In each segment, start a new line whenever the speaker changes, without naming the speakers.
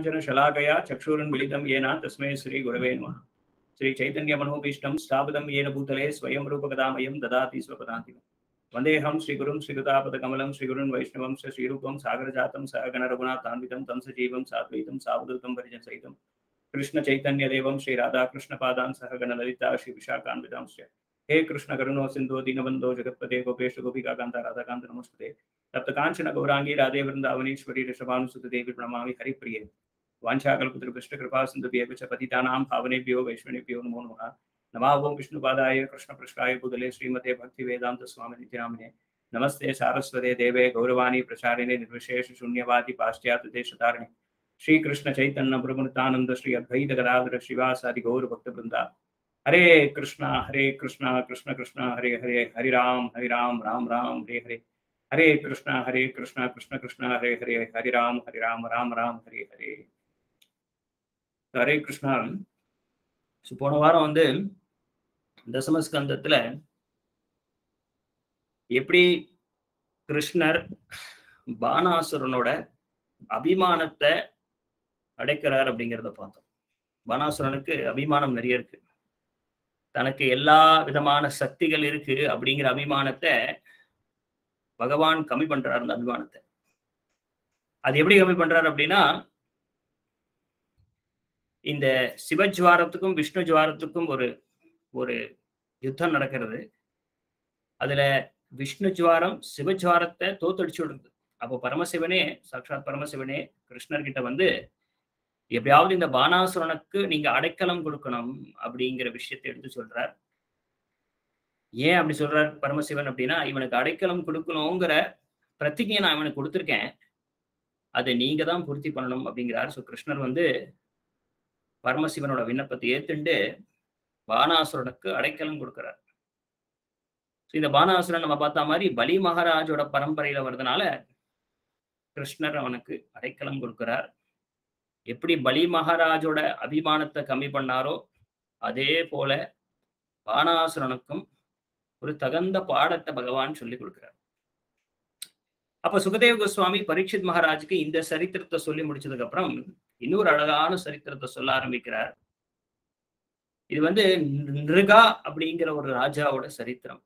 शलाकया चक्षुरुन्मिलितं येन तस्मै श्रीगुरवे नमः श्रीचैतन्यमनोभीष्टं स्थापितं येन भूतले स्वयं रूपकदामयं ददाति स्वपदान्तिकम् वन्देऽहं श्रीगुरुं श्रीकृतापदकमलं श्रीगुरुन् वैष्णवं स श्रीरूपं सागरजातं सहगणरघुनाथान्वितं तं सजीवं साद्वैतं सावधूतं परिजनसहितं कृष्णचैतन्यदेवं श्रीराधाकृष्णपादान् सहगणललिता श्रीविशाखान्वितांश्च हे कृष्ण करुणो सिन्धो दीनबन्धो जगत्पते गोपेश गोपिकान्ता राधाकान्त नमस्ते तप्त कांचन गौरांगी राधे वृंदावनेश्वरी ऋषभानुसुत देवी प्रणमामि हरिप्रिये वाञ्छाकल्पतरुपृष्ठ कृपा सिन्धुभ्येव च पतितानां पावनेभ्यो वैष्णवेभ्यो नमो नमः नमः ओं विष्णुपादाय कृष्णपृष्ठाय बुदले श्रीमते भक्तिवेदान्त स्वामी नित्यामिने नमस्ते सारस्वते देवे गौरवाणी प्रचारिणे निर्विशेष शून्यवादी पाश्चात्य देशतारिणे श्री कृष्ण चैतन्य प्रमुतानंद श्री अद्वैत गदाधर श्रीवासादि गौर भक्त वृंदा हरे कृष्णा हरे कृष्णा कृष्ण कृष्ण हरे हरे हरि राम हरि राम राम राम हरे हरे हरे कृष्णा हरे कृष्णा कृष्ण कृष्ण हरे हरे हरि राम हरि राम राम राम हरे हरे ஹரே கிருஷ்ணா ஸோ போன வாரம் வந்து தசமஸ்கந்தத்துல எப்படி கிருஷ்ணர் பானாசுரனோட அபிமானத்தை அடைக்கிறார் அப்படிங்கிறத பார்த்தோம் பானாசுரனுக்கு அபிமானம் நிறைய இருக்கு தனக்கு எல்லா விதமான சக்திகள் இருக்கு அப்படிங்கிற அபிமானத்தை பகவான் கம்மி பண்றாரு அந்த அபிமானத்தை அது எப்படி கம்மி பண்றாரு அப்படின்னா இந்த சிவஜ்வாரத்துக்கும் விஷ்ணு ஜுவாரத்துக்கும் ஒரு ஒரு யுத்தம் நடக்கிறது அதுல விஷ்ணு ஜுவாரம் சிவஜ்வாரத்தை தோத்தடிச்சு விடுறது அப்போ பரமசிவனே சாட்சாத் பரமசிவனே கிருஷ்ணர்கிட்ட வந்து எப்படியாவது இந்த பானாசுரனுக்கு நீங்க அடைக்கலம் கொடுக்கணும் அப்படிங்கிற விஷயத்தை எடுத்து சொல்றார் ஏன் அப்படி சொல்றார் பரமசிவன் அப்படின்னா இவனுக்கு அடைக்கலம் கொடுக்கணுங்கிற பிரதிஜையை நான் இவனுக்கு கொடுத்துருக்கேன் அதை நீங்க தான் பூர்த்தி பண்ணணும் அப்படிங்கிறார் ஸோ கிருஷ்ணர் வந்து பரமசிவனோட விண்ணப்பத்தை ஏத்துண்டு பானாசுரனுக்கு அடைக்கலம் கொடுக்கிறார் இந்த பானாசுரன் நம்ம பார்த்த மாதிரி பலி மகாராஜோட பரம்பரையில வர்றதுனால கிருஷ்ணர் அவனுக்கு அடைக்கலம் கொடுக்கிறார் எப்படி பலி மகாராஜோட அபிமானத்தை கம்மி பண்ணாரோ அதே போல பானாசுரனுக்கும் ஒரு தகுந்த பாடத்தை பகவான் சொல்லி கொடுக்கிறார் அப்ப சுகதேவ கோஸ்வாமி பரீட்சித் மகாராஜுக்கு இந்த சரித்திரத்தை சொல்லி முடிச்சதுக்கு அப்புறம் இன்னொரு அழகான சரித்திரத்தை சொல்ல ஆரம்பிக்கிறார் இது வந்து நிருகா அப்படிங்கிற ஒரு ராஜாவோட சரித்திரம்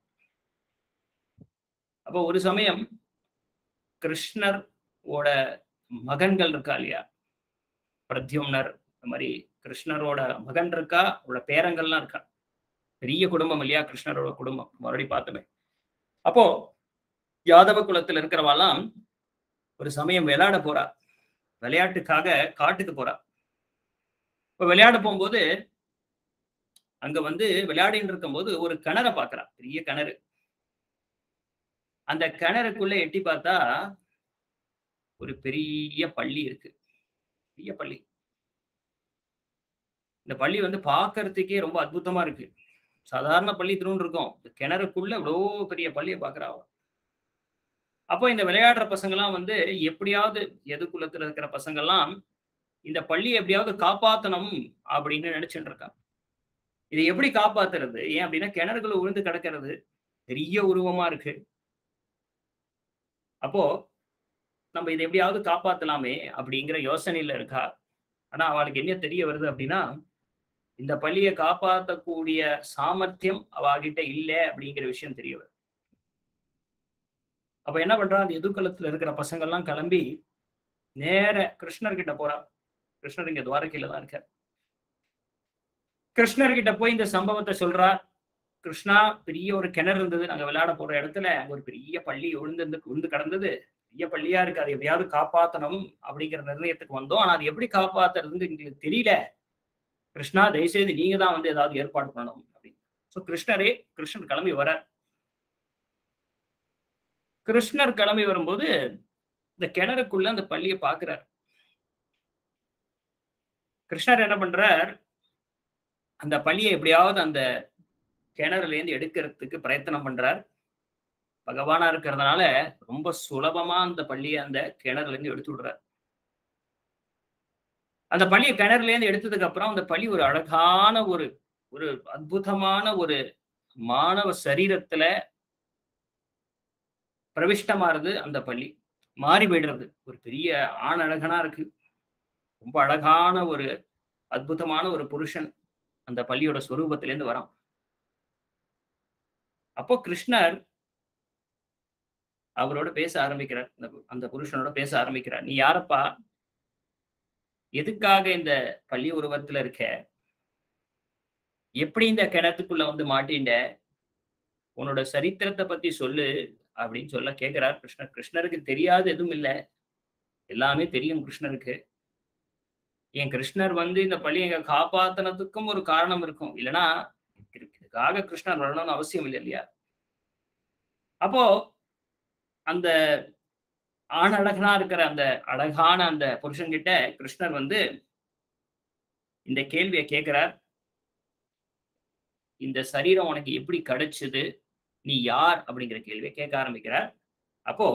அப்போ ஒரு சமயம் கிருஷ்ணர் ஓட மகன்கள் இருக்கா இல்லையா பிரத்யும்னர் இந்த மாதிரி கிருஷ்ணரோட மகன் இருக்கா அவரோட பேரங்கள்லாம் இருக்கா பெரிய குடும்பம் இல்லையா கிருஷ்ணரோட குடும்பம் மறுபடி பார்த்தோமே அப்போ யாதவ குலத்துல இருக்கிறவாலாம் ஒரு சமயம் விளையாட போறா விளையாட்டுக்காக காட்டுக்கு போறா இப்ப விளையாட போகும்போது அங்க வந்து விளையாடின்னு இருக்கும்போது ஒரு கிணற பாக்குறா பெரிய கிணறு அந்த கிணறுக்குள்ள எட்டி பார்த்தா ஒரு பெரிய பள்ளி இருக்கு பெரிய பள்ளி இந்த பள்ளி வந்து பாக்குறதுக்கே ரொம்ப அற்புதமா இருக்கு சாதாரண பள்ளி திரும்ப இருக்கும் கிணறுக்குள்ள இவ்வளோ பெரிய பள்ளியை பாக்குறா அப்போ இந்த விளையாடுற பசங்கெல்லாம் வந்து எப்படியாவது எதுக்குள்ளத்துல இருக்கிற பசங்கெல்லாம் இந்த பள்ளியை எப்படியாவது காப்பாத்தணும் அப்படின்னு நினைச்சுட்டு இருக்காங்க இதை எப்படி காப்பாத்துறது ஏன் அப்படின்னா கிணறுகளை உழுந்து கிடக்கிறது பெரிய உருவமா இருக்கு அப்போ நம்ம இதை எப்படியாவது காப்பாத்தலாமே அப்படிங்கிற யோசனையில இருக்கா ஆனா அவளுக்கு என்ன தெரிய வருது அப்படின்னா இந்த பள்ளியை காப்பாற்றக்கூடிய சாமர்த்தியம் அவகிட்ட இல்லை அப்படிங்கிற விஷயம் தெரிய வருது அப்ப என்ன பண்றா அந்த எதுக்கலத்துல இருக்கிற பசங்கள்லாம் கிளம்பி நேர கிருஷ்ணர் கிட்ட போறா கிருஷ்ணர் இங்க துவாரகையில தான் இருக்கார் கிருஷ்ணர் கிட்ட போய் இந்த சம்பவத்தை சொல்றா கிருஷ்ணா பெரிய ஒரு கிணறு இருந்தது நாங்க விளையாட போற இடத்துல அங்க ஒரு பெரிய பள்ளி விழுந்து விழுந்து கடந்தது பெரிய பள்ளியா இருக்கு அதை எப்படியாவது காப்பாத்தணும் அப்படிங்கிற நிர்ணயத்துக்கு வந்தோம் ஆனா அது எப்படி காப்பாத்துறதுன்னு எங்களுக்கு தெரியல கிருஷ்ணா தயவுசெய்து நீங்க தான் வந்து ஏதாவது ஏற்பாடு பண்ணணும் அப்படின்னு ஸோ கிருஷ்ணரே கிருஷ்ணர் கிளம்பி வர கிருஷ்ணர் கிளம்பி வரும்போது இந்த கிணறுக்குள்ள அந்த பள்ளியை பாக்குறார் கிருஷ்ணர் என்ன பண்றார் அந்த பள்ளியை எப்படியாவது அந்த கிணறுல இருந்து எடுக்கிறதுக்கு பிரயத்தனம் பண்றார் பகவானா இருக்கிறதுனால ரொம்ப சுலபமா அந்த பள்ளியை அந்த கிணறுல இருந்து எடுத்து விடுறார் அந்த பள்ளியை கிணறுல இருந்து எடுத்ததுக்கு அப்புறம் அந்த பள்ளி ஒரு அழகான ஒரு ஒரு அற்புதமான ஒரு மாணவ சரீரத்துல பிரவிஷ்டமாறுது அந்த பள்ளி மாறி போயிடுறது ஒரு பெரிய ஆண் அழகனா இருக்கு ரொம்ப அழகான ஒரு அற்புதமான ஒரு புருஷன் அந்த பள்ளியோட ஸ்வரூபத்திலேருந்து வரான் அப்போ கிருஷ்ணர் அவரோட பேச ஆரம்பிக்கிறார் அந்த அந்த புருஷனோட பேச ஆரம்பிக்கிறார் நீ யாரப்பா எதுக்காக இந்த பள்ளி உருவத்துல இருக்க எப்படி இந்த கிணத்துக்குள்ள வந்து மாட்டிண்ட உன்னோட சரித்திரத்தை பத்தி சொல்லு அப்படின்னு சொல்ல கேட்கிறார் கிருஷ்ணர் கிருஷ்ணருக்கு தெரியாது எதுவும் இல்லை எல்லாமே தெரியும் கிருஷ்ணருக்கு என் கிருஷ்ணர் வந்து இந்த பள்ளியை எங்க காப்பாத்தினதுக்கும் ஒரு காரணம் இருக்கும் இல்லைன்னா இதுக்காக கிருஷ்ணர் வரணும்னு அவசியம் இல்லை இல்லையா அப்போ அந்த ஆண் அழகனா இருக்கிற அந்த அழகான அந்த புருஷன்கிட்ட கிருஷ்ணர் வந்து இந்த கேள்வியை கேட்கிறார் இந்த சரீரம் உனக்கு எப்படி கிடைச்சது நீ யார் அப்படிங்கிற கேள்வியை கேட்க ஆரம்பிக்கிறார் அப்போ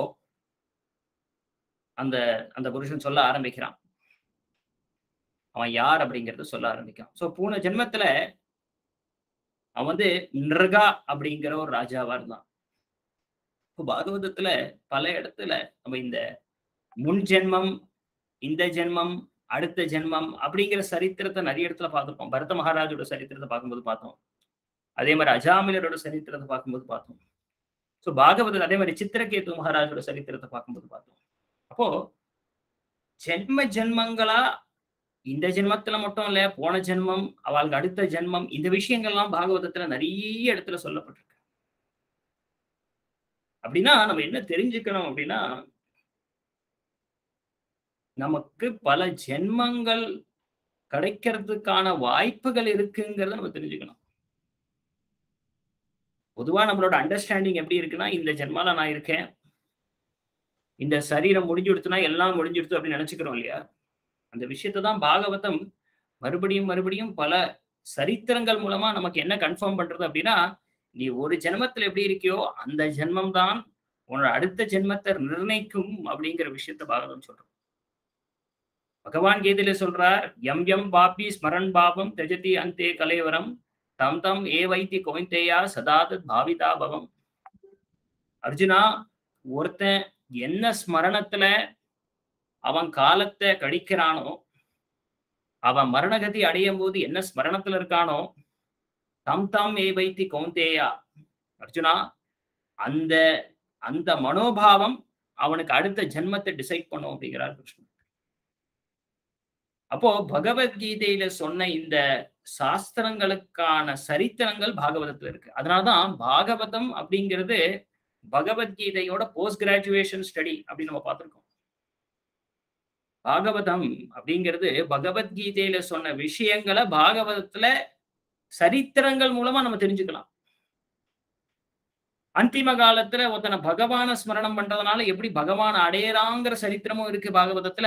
அந்த அந்த புருஷன் சொல்ல ஆரம்பிக்கிறான் அவன் யார் அப்படிங்கறத சொல்ல ஆரம்பிக்கான் சோ போன ஜென்மத்துல அவன் வந்து நிர்கா அப்படிங்கிற ஒரு ராஜாவா இருந்தான் இப்போ பாகவதத்துல பல இடத்துல நம்ம இந்த முன் ஜென்மம் இந்த ஜென்மம் அடுத்த ஜென்மம் அப்படிங்கிற சரித்திரத்தை நிறைய இடத்துல பார்த்துருப்போம் பரத மகாராஜோட சரித்திரத்தை பார்க்கும்போது பார்த்தோம் அதே மாதிரி அஜாமிலரோட சரித்திரத்தை பார்க்கும்போது பார்த்தோம் ஸோ பாகவதர் அதே மாதிரி சித்திரகேது மகாராஜோட சரித்திரத்தை பார்க்கும்போது பார்த்தோம் அப்போ ஜென்ம ஜென்மங்களா இந்த ஜென்மத்துல மட்டும் இல்ல போன ஜென்மம் அவளுக்கு அடுத்த ஜென்மம் இந்த விஷயங்கள்லாம் பாகவதத்துல நிறைய இடத்துல சொல்லப்பட்டிருக்கு அப்படின்னா நம்ம என்ன தெரிஞ்சுக்கணும் அப்படின்னா நமக்கு பல ஜென்மங்கள் கிடைக்கிறதுக்கான வாய்ப்புகள் இருக்குங்கிறத நம்ம தெரிஞ்சுக்கணும் பொதுவா நம்மளோட அண்டர்ஸ்டாண்டிங் எப்படி இருக்குன்னா இந்த ஜென்மால நான் இருக்கேன் இந்த சரீரம் முடிஞ்சுடுத்துனா எல்லாம் முடிஞ்சுடுத்து அப்படின்னு நினைச்சுக்கிறோம் இல்லையா அந்த விஷயத்தை தான் பாகவதம் மறுபடியும் மறுபடியும் பல சரித்திரங்கள் மூலமா நமக்கு என்ன கன்ஃபார்ம் பண்றது அப்படின்னா நீ ஒரு ஜென்மத்துல எப்படி இருக்கியோ அந்த ஜென்மம் தான் உன்னோட அடுத்த ஜென்மத்தை நிர்ணயிக்கும் அப்படிங்கிற விஷயத்த பாகவதம் சொல்றோம் பகவான் கீதையில சொல்றார் எம் எம் பாபி ஸ்மரன் பாபம் தெஜதி அந்தே கலைவரம் தம் தம் ஏ வைத்தி கோவிந்தேயா சதாதத் பாவிதா பவம் அர்ஜுனா ஒருத்தன் என்ன ஸ்மரணத்துல அவன் காலத்தை கழிக்கிறானோ அவன் மரணகதி அடையும் போது என்ன ஸ்மரணத்துல இருக்கானோ தம் தம் ஏ வைத்தி கௌந்தேயா அர்ஜுனா அந்த அந்த மனோபாவம் அவனுக்கு அடுத்த ஜென்மத்தை டிசைட் பண்ணும் அப்படிங்கிறார் கிருஷ்ணன் அப்போ பகவத்கீதையில சொன்ன இந்த சாஸ்திரங்களுக்கான சரித்திரங்கள் பாகவதத்துல இருக்கு அதனாலதான் பாகவதம் அப்படிங்கிறது பகவத்கீதையோட போஸ்ட் கிராஜுவேஷன் ஸ்டடி அப்படின்னு நம்ம பார்த்திருக்கோம் பாகவதம் அப்படிங்கிறது பகவத்கீதையில சொன்ன விஷயங்களை பாகவதத்துல சரித்திரங்கள் மூலமா நம்ம தெரிஞ்சுக்கலாம் அந்திம காலத்துல ஒருத்தனை பகவான ஸ்மரணம் பண்றதுனால எப்படி பகவான் அடையறாங்கிற சரித்திரமும் இருக்கு பாகவதத்துல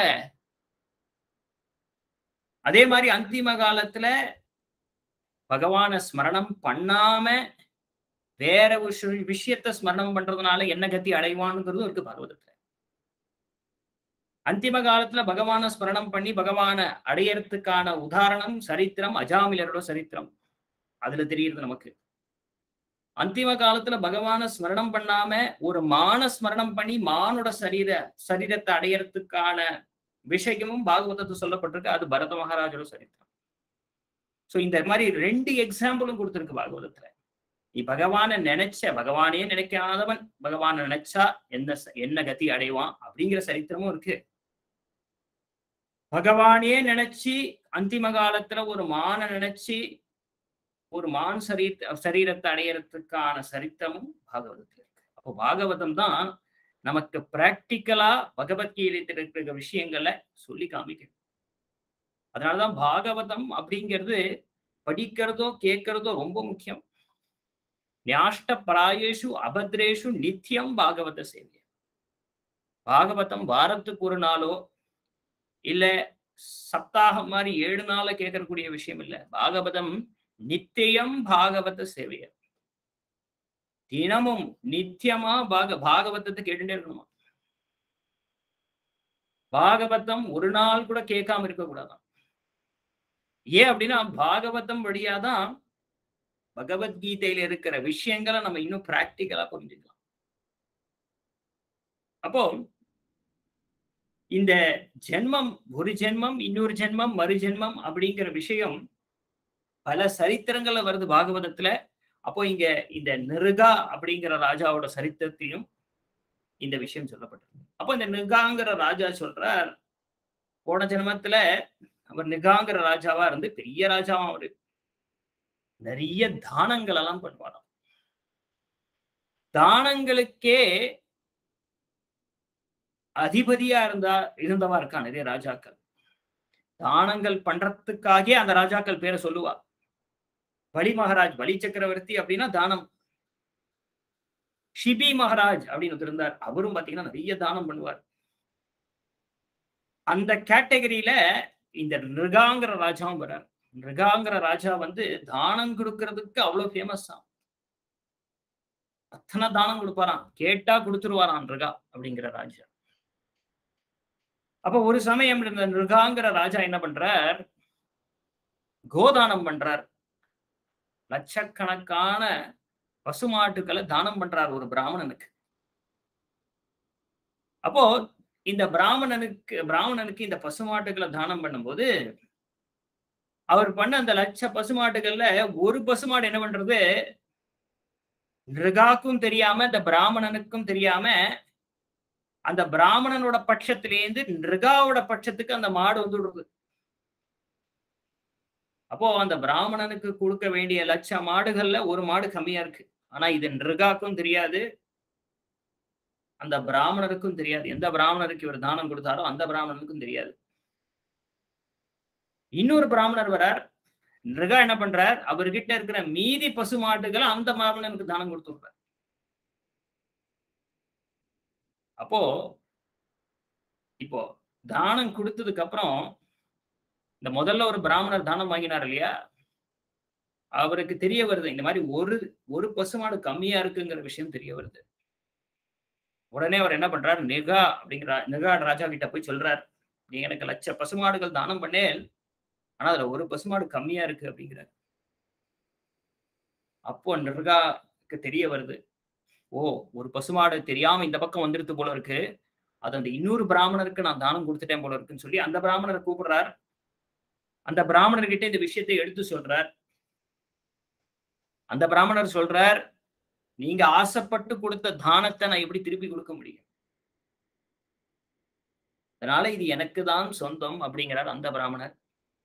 அதே மாதிரி அந்திம காலத்துல பகவான ஸ்மரணம் பண்ணாம வேற ஒரு விஷயத்த ஸ்மரணம் பண்றதுனால என்ன கத்தி அடைவானுங்கிறதும் இருக்கு பாகவதத்துல அந்திம காலத்துல பகவான ஸ்மரணம் பண்ணி பகவான அடையறதுக்கான உதாரணம் சரித்திரம் அஜாமிலரோட சரித்திரம் அதுல தெரியுது நமக்கு அந்திம காலத்துல பகவான ஸ்மரணம் பண்ணாம ஒரு மான ஸ்மரணம் பண்ணி மானோட சரீர சரீரத்தை அடையறதுக்கான விஷயமும் பாகவதத்தை சொல்லப்பட்டிருக்கு அது பரத மகாராஜோட சரித்திரம் சோ இந்த மாதிரி ரெண்டு எக்ஸாம்பிளும் கொடுத்திருக்கு பாகவதத்துல நீ பகவான நினைச்ச பகவானே நினைக்காதவன் பகவான நினைச்சா என்ன என்ன கதி அடைவான் அப்படிங்கிற சரித்திரமும் இருக்கு பகவானே நினைச்சு அந்திம காலத்துல ஒரு மான நினைச்சு ஒரு மான் சரீ சரீரத்தை அடையறதுக்கான சரித்திரமும் பாகவதத்துல இருக்கு அப்போ பாகவதம் தான் நமக்கு பிராக்டிக்கலா பகவத்கீதையில் இருக்கிற விஷயங்களை சொல்லி காமிக்கணும் அதனாலதான் பாகவதம் அப்படிங்கிறது படிக்கிறதோ கேட்கிறதோ ரொம்ப முக்கியம் ஞாஷ்ட பிராயேஷு அபத்ரேஷு நித்தியம் பாகவத சேவை பாகவதம் வாரத்துக்கு ஒரு நாளோ இல்ல சப்தாகம் மாதிரி ஏழு நாள கேட்கக்கூடிய விஷயம் இல்ல பாகவதம் நித்தியம் பாகவத சேவைய தினமும் நித்தியமா பாக பாகவதத்தை கேட்டுட்டே இருக்கணுமா பாகவதம் ஒரு நாள் கூட கேட்காம இருக்க கூடாதான் ஏன் அப்படின்னா பாகவதம் வழியாதான் பகவத்கீதையில இருக்கிற விஷயங்களை நம்ம இன்னும் பிராக்டிக்கலா புரிஞ்சுக்கலாம் அப்போ இந்த ஜென்மம் ஒரு ஜென்மம் இன்னொரு ஜென்மம் மறு ஜென்மம் அப்படிங்கிற விஷயம் பல சரித்திரங்கள்ல வருது பாகவதத்துல அப்போ இங்க இந்த நிருகா அப்படிங்கிற ராஜாவோட சரித்திரத்திலும் இந்த விஷயம் சொல்லப்பட்டிருக்கு அப்போ இந்த நிகாங்கிற ராஜா சொல்றார் போன ஜென்மத்துல அவர் நிகாங்கிற ராஜாவா இருந்து பெரிய ராஜாவா அவரு நிறைய தானங்கள் எல்லாம் பண்ணுவாராம் தானங்களுக்கே அதிபதியா இருந்தா இருந்தவா இருக்கா நிறைய ராஜாக்கள் தானங்கள் பண்றதுக்காகவே அந்த ராஜாக்கள் பேரை சொல்லுவா பலி மகாராஜ் பலி சக்கரவர்த்தி அப்படின்னா தானம் ஷிபி மகாராஜ் அப்படின்னு ஒருத்தர் இருந்தார் அவரும் பாத்தீங்கன்னா நிறைய தானம் பண்ணுவார் அந்த கேட்டகரியில இந்த நிருகாங்கிற ராஜாவும் வர்றார் நிருகாங்கிற ராஜா வந்து தானம் கொடுக்கறதுக்கு அவ்வளவு ஃபேமஸ் தான் அத்தனை தானம் கொடுப்பாராம் கேட்டா கொடுத்துருவாராம் நிருகா அப்படிங்கிற ராஜா அப்ப ஒரு சமயம் இந்த நிருகாங்கிற ராஜா என்ன பண்றார் கோதானம் பண்றார் லட்சக்கணக்கான பசுமாட்டுக்களை தானம் பண்றார் ஒரு பிராமணனுக்கு அப்போ இந்த பிராமணனுக்கு பிராமணனுக்கு இந்த பசுமாட்டுக்களை தானம் பண்ணும்போது அவர் பண்ண அந்த லட்ச பசுமாட்டுகள்ல ஒரு பசுமாடு என்ன பண்றது நிருகாக்கும் தெரியாம இந்த பிராமணனுக்கும் தெரியாம அந்த பிராமணனோட பட்சத்திலேருந்து நிருகாவோட பட்சத்துக்கு அந்த மாடு வந்து விடுறது அப்போ அந்த பிராமணனுக்கு கொடுக்க வேண்டிய லட்ச மாடுகள்ல ஒரு மாடு கம்மியா இருக்கு ஆனா இது நிருகாக்கும் தெரியாது அந்த பிராமணருக்கும் தெரியாது எந்த பிராமணருக்கு இவர் தானம் கொடுத்தாரோ அந்த பிராமணனுக்கும் தெரியாது இன்னொரு பிராமணர் வரார் நிருகா என்ன பண்றார் அவர்கிட்ட இருக்கிற மீதி பசு மாட்டுகளை அந்த பிராமணனுக்கு தானம் கொடுத்துடுறார் அப்போ இப்போ தானம் கொடுத்ததுக்கு அப்புறம் இந்த முதல்ல ஒரு பிராமணர் தானம் வாங்கினார் இல்லையா அவருக்கு தெரிய வருது இந்த மாதிரி ஒரு ஒரு பசுமாடு கம்மியா இருக்குங்கிற விஷயம் தெரிய வருது உடனே அவர் என்ன பண்றார் நிகா அப்படிங்கிற நிகா ராஜா கிட்ட போய் சொல்றார் நீ எனக்கு லட்ச பசுமாடுகள் தானம் பண்ணேன் ஆனா அதுல ஒரு பசுமாடு கம்மியா இருக்கு அப்படிங்கிறார் அப்போ நிர்காக்கு தெரிய வருது ஓ ஒரு பசுமாடு தெரியாம இந்த பக்கம் வந்துருது போல இருக்கு அது அந்த இன்னொரு பிராமணருக்கு நான் தானம் கொடுத்துட்டேன் போல இருக்குன்னு சொல்லி அந்த பிராமணரை கூப்பிடுறார் அந்த பிராமணர்கிட்ட இந்த விஷயத்தை எடுத்து சொல்றார் அந்த பிராமணர் சொல்றார் நீங்க ஆசைப்பட்டு கொடுத்த தானத்தை நான் எப்படி திருப்பி கொடுக்க முடியும் அதனால இது எனக்கு தான் சொந்தம் அப்படிங்கிறார் அந்த பிராமணர்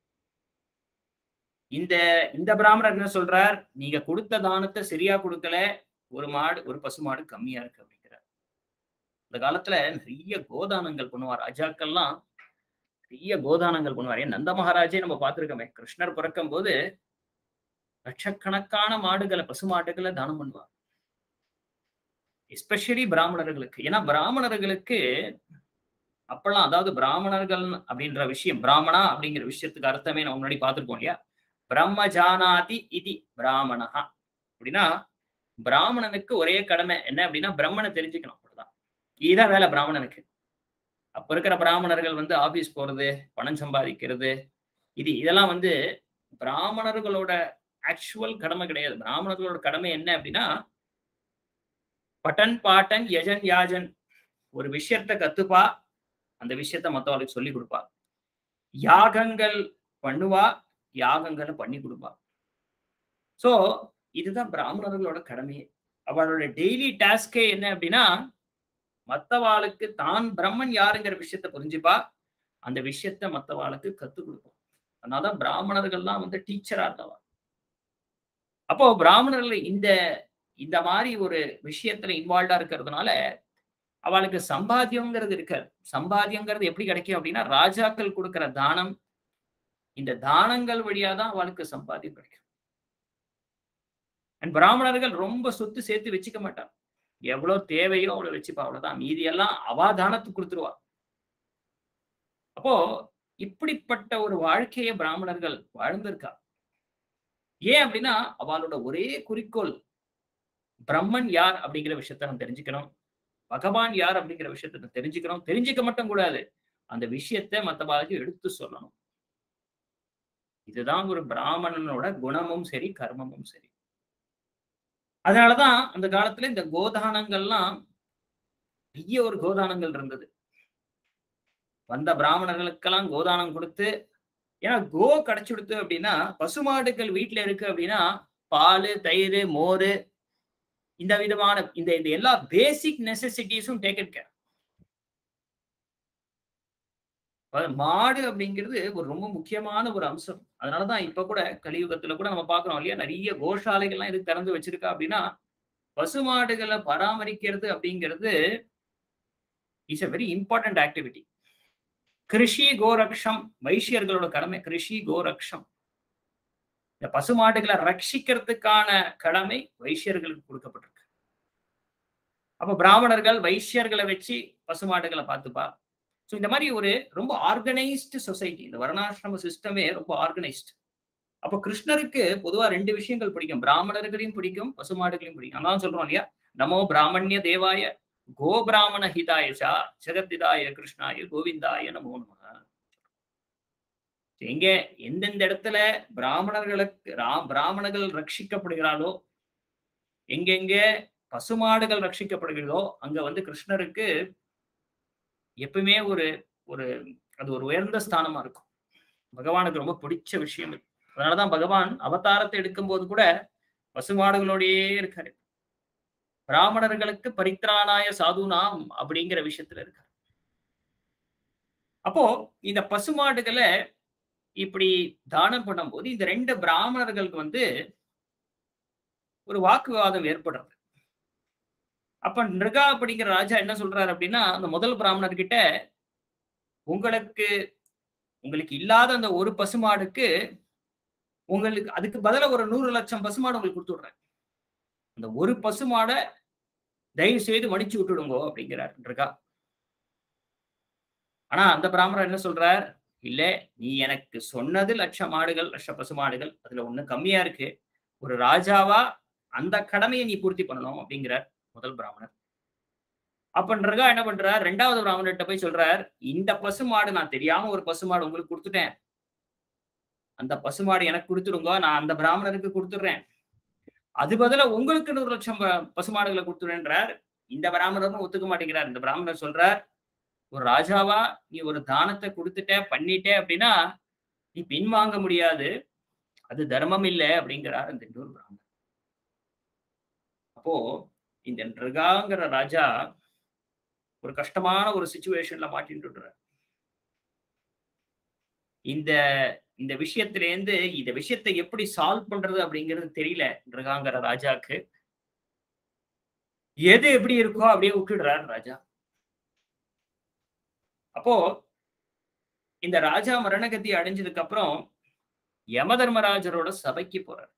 இந்த இந்த பிராமணர் என்ன சொல்றார் நீங்க கொடுத்த தானத்தை சரியா கொடுக்கல ஒரு மாடு ஒரு பசு மாடு கம்மியா இருக்கு அப்படிங்கிறார் இந்த காலத்துல நிறைய கோதானங்கள் பண்ணுவார் ராஜாக்கள்லாம் நிறைய கோதானங்கள் பண்ணுவார் ஏன் நந்த மகாராஜே நம்ம பார்த்திருக்கோமே கிருஷ்ணர் பிறக்கும் போது லட்சக்கணக்கான மாடுகளை பசு மாட்டுகளை தானம் பண்ணுவார் எஸ்பெஷலி பிராமணர்களுக்கு ஏன்னா பிராமணர்களுக்கு அப்பெல்லாம் அதாவது பிராமணர்கள் அப்படின்ற விஷயம் பிராமணா அப்படிங்கிற விஷயத்துக்கு அர்த்தமே நம்ம முன்னாடி பார்த்திருக்கோம் இல்லையா பிரம்ம ஜானாதி இது பிராமணஹா அப்படின்னா பிராமணனுக்கு ஒரே கடமை என்ன அப்படின்னா பிரம்மனை தெரிஞ்சுக்கணும் அவ்வளவுதான் இதுதான் வேலை பிராமணனுக்கு அப்ப இருக்கிற பிராமணர்கள் வந்து ஆபீஸ் போறது பணம் சம்பாதிக்கிறது இது இதெல்லாம் வந்து பிராமணர்களோட ஆக்சுவல் கடமை கிடையாது பிராமணர்களோட கடமை என்ன அப்படின்னா பட்டன் பாட்டன் யஜன் யாஜன் ஒரு விஷயத்த கத்துப்பா அந்த விஷயத்த மத்தவளுக்கு சொல்லி கொடுப்பா யாகங்கள் பண்ணுவா யாகங்களை பண்ணி கொடுப்பா சோ இதுதான் பிராமணர்களோட கடமையே அவளோட டெய்லி டாஸ்கே என்ன அப்படின்னா மத்தவாளுக்கு தான் பிரம்மன் யாருங்கிற விஷயத்த புரிஞ்சுப்பா அந்த விஷயத்த மத்தவாளுக்கு கத்து கொடுப்போம் அதனாலதான் பிராமணர்கள்லாம் வந்து டீச்சரா இருந்தவா அப்போ பிராமணர்கள் இந்த இந்த மாதிரி ஒரு விஷயத்துல இன்வால்வ்டா இருக்கிறதுனால அவளுக்கு சம்பாத்தியங்கிறது இருக்காது சம்பாத்தியங்கிறது எப்படி கிடைக்கும் அப்படின்னா ராஜாக்கள் கொடுக்கிற தானம் இந்த தானங்கள் வழியா தான் அவளுக்கு சம்பாத்தியம் கிடைக்கும் அண்ட் பிராமணர்கள் ரொம்ப சொத்து சேர்த்து வச்சுக்க மாட்டான் எவ்வளவு தேவையோ அவ்வளவு வச்சுப்பா அவ்வளவுதான் மீதி எல்லாம் அவா தானத்துக்கு கொடுத்துருவா அப்போ இப்படிப்பட்ட ஒரு வாழ்க்கையை பிராமணர்கள் வாழ்ந்திருக்கா ஏன் அப்படின்னா அவளோட ஒரே குறிக்கோள் பிரம்மன் யார் அப்படிங்கிற விஷயத்த நம்ம தெரிஞ்சுக்கணும் பகவான் யார் அப்படிங்கிற விஷயத்த நம்ம தெரிஞ்சுக்கணும் தெரிஞ்சுக்க மட்டும் கூடாது அந்த விஷயத்த மத்தவாளுக்கு எடுத்து சொல்லணும் இதுதான் ஒரு பிராமணனோட குணமும் சரி கர்மமும் சரி அதனாலதான் அந்த காலத்துல இந்த கோதானங்கள்லாம் பெரிய ஒரு கோதானங்கள் இருந்தது வந்த பிராமணர்களுக்கெல்லாம் கோதானம் கொடுத்து ஏன்னா கோ கிடைச்சு கொடுத்து அப்படின்னா பசுமாடுகள் வீட்டுல இருக்கு அப்படின்னா பால் தயிர் மோர் இந்த விதமான இந்த இந்த எல்லா பேசிக் நெசசிட்டிஸும் டேக்கன் கேர் மாடு அப்படிங்கிறது ஒரு ரொம்ப முக்கியமான ஒரு அம்சம் அதனாலதான் இப்ப கூட கலியுகத்துல கூட நம்ம பாக்குறோம் இல்லையா நிறைய கோஷாலைகள்லாம் இது திறந்து வச்சிருக்கா அப்படின்னா பசுமாடுகளை பராமரிக்கிறது அப்படிங்கிறது is a very important activity கிருஷி கோரக்ஷம் வைசியர்களோட கடமை கிருஷி கோரக்ஷம் இந்த பசுமாடுகளை ரட்சிக்கிறதுக்கான கடமை வைசியர்களுக்கு கொடுக்கப்பட்டிருக்கு அப்ப பிராமணர்கள் வைசியர்களை வச்சு பசுமாடுகளை பார்த்துப்பா ஸோ இந்த மாதிரி ஒரு ரொம்ப ஆர்கனைஸ்டு சொசைட்டி இந்த வர்ணாசிரம சிஸ்டமே ரொம்ப ஆர்கனைஸ்டு அப்போ கிருஷ்ணருக்கு பொதுவா ரெண்டு விஷயங்கள் பிடிக்கும் பிராமணர்களையும் பிடிக்கும் பசுமாடுகளையும் பிடிக்கும் அதான் சொல்றோம் இல்லையா நமோ பிராமணிய தேவாய கோ பிராமண ஹிதாயசா ஜெகத்திதாய கிருஷ்ணாய கோவிந்தாய நமோ நம எங்க எந்தெந்த இடத்துல பிராமணர்களுக்கு பிராமணர்கள் ரட்சிக்கப்படுகிறாளோ எங்கெங்க பசுமாடுகள் ரட்சிக்கப்படுகிறதோ அங்க வந்து கிருஷ்ணருக்கு எப்பவுமே ஒரு ஒரு அது ஒரு உயர்ந்த ஸ்தானமா இருக்கும் பகவானுக்கு ரொம்ப பிடிச்ச விஷயம் அதனாலதான் பகவான் அவதாரத்தை எடுக்கும் போது கூட பசுமாடுகளோடயே இருக்காரு பிராமணர்களுக்கு பரித்ராணாய சாதுனாம் அப்படிங்கிற விஷயத்துல இருக்காரு அப்போ இந்த பசுமாடுகளை இப்படி தானம் பண்ணும்போது இந்த ரெண்டு பிராமணர்களுக்கு வந்து ஒரு வாக்குவாதம் ஏற்படுறது அப்ப நிருகா அப்படிங்கிற ராஜா என்ன சொல்றாரு அப்படின்னா அந்த முதல் பிராமணர்கிட்ட உங்களுக்கு உங்களுக்கு இல்லாத அந்த ஒரு பசுமாடுக்கு உங்களுக்கு அதுக்கு பதிலாக ஒரு நூறு லட்சம் பசுமாடு உங்களுக்கு கொடுத்து விடுறேன் அந்த ஒரு பசுமாடை தயவு செய்து மடிச்சு விட்டுடுங்கோ அப்படிங்கிறார் நிருகா ஆனா அந்த பிராமணர் என்ன சொல்றார் இல்ல நீ எனக்கு சொன்னது லட்ச மாடுகள் லட்ச பசுமாடுகள் அதுல ஒண்ணு கம்மியா இருக்கு ஒரு ராஜாவா அந்த கடமையை நீ பூர்த்தி பண்ணணும் அப்படிங்கிறார் முதல் பிராமணர் அப்பன்றகா என்ன பண்றார் ரெண்டாவது பிராமணர்கிட்ட போய் சொல்றார் இந்த பசுமாடு நான் தெரியாம ஒரு பசுமாடு உங்களுக்கு கொடுத்துட்டேன் அந்த பசுமாடு எனக்கு கொடுத்துருங்க நான் அந்த பிராமணருக்கு கொடுத்துடுறேன் அது பதில உங்களுக்கு ஒரு லட்சம் பசுமாடுகளை கொடுத்துடுன்றார் இந்த பிராமணரும் ஒத்துக்க மாட்டேங்கிறார் இந்த பிராமணர் சொல்றார் ஒரு ராஜாவா நீ ஒரு தானத்தை கொடுத்துட்ட பண்ணிட்ட அப்படின்னா நீ பின்வாங்க முடியாது அது தர்மம் இல்லை அப்படிங்கிறார் அந்த இன்னொரு பிராமணர் அப்போ இந்த நிருகாங்கிற ராஜா ஒரு கஷ்டமான ஒரு சுச்சுவேஷன்ல மாட்டின்ட்டு இந்த இந்த விஷயத்திலேருந்து இந்த விஷயத்தை எப்படி சால்வ் பண்றது அப்படிங்கிறது தெரியல நிருகாங்கிற ராஜாக்கு எது எப்படி இருக்கோ அப்படியே விட்டுடுறாரு ராஜா அப்போ இந்த ராஜா மரணகதி அடைஞ்சதுக்கு அப்புறம் யம தர்மராஜரோட சபைக்கு போறார்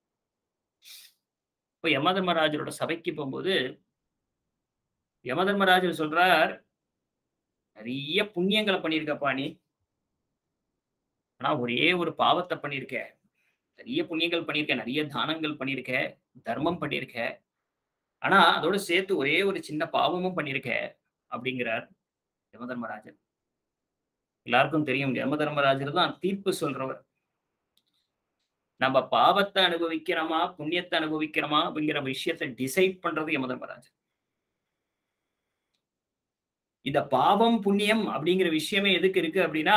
இப்போ யம தர்மராஜரோட சபைக்கு போகும்போது யம தர்மராஜர் சொல்றார் நிறைய புண்ணியங்களை பண்ணியிருக்கப்பா நீ ஆனா ஒரே ஒரு பாவத்தை பண்ணியிருக்க நிறைய புண்ணியங்கள் பண்ணியிருக்க நிறைய தானங்கள் பண்ணியிருக்க தர்மம் பண்ணியிருக்க ஆனா அதோட சேர்த்து ஒரே ஒரு சின்ன பாவமும் பண்ணியிருக்க அப்படிங்கிறார் யம தர்மராஜர் எல்லாருக்கும் தெரியும் யம தர்மராஜர் தான் தீர்ப்பு சொல்றவர் நம்ம பாவத்தை அனுபவிக்கிறோமா புண்ணியத்தை அனுபவிக்கிறோமா அப்படிங்கிற விஷயத்தை டிசைட் பண்றது யம தர்மராஜர் இந்த பாவம் புண்ணியம் அப்படிங்கிற விஷயமே எதுக்கு இருக்கு அப்படின்னா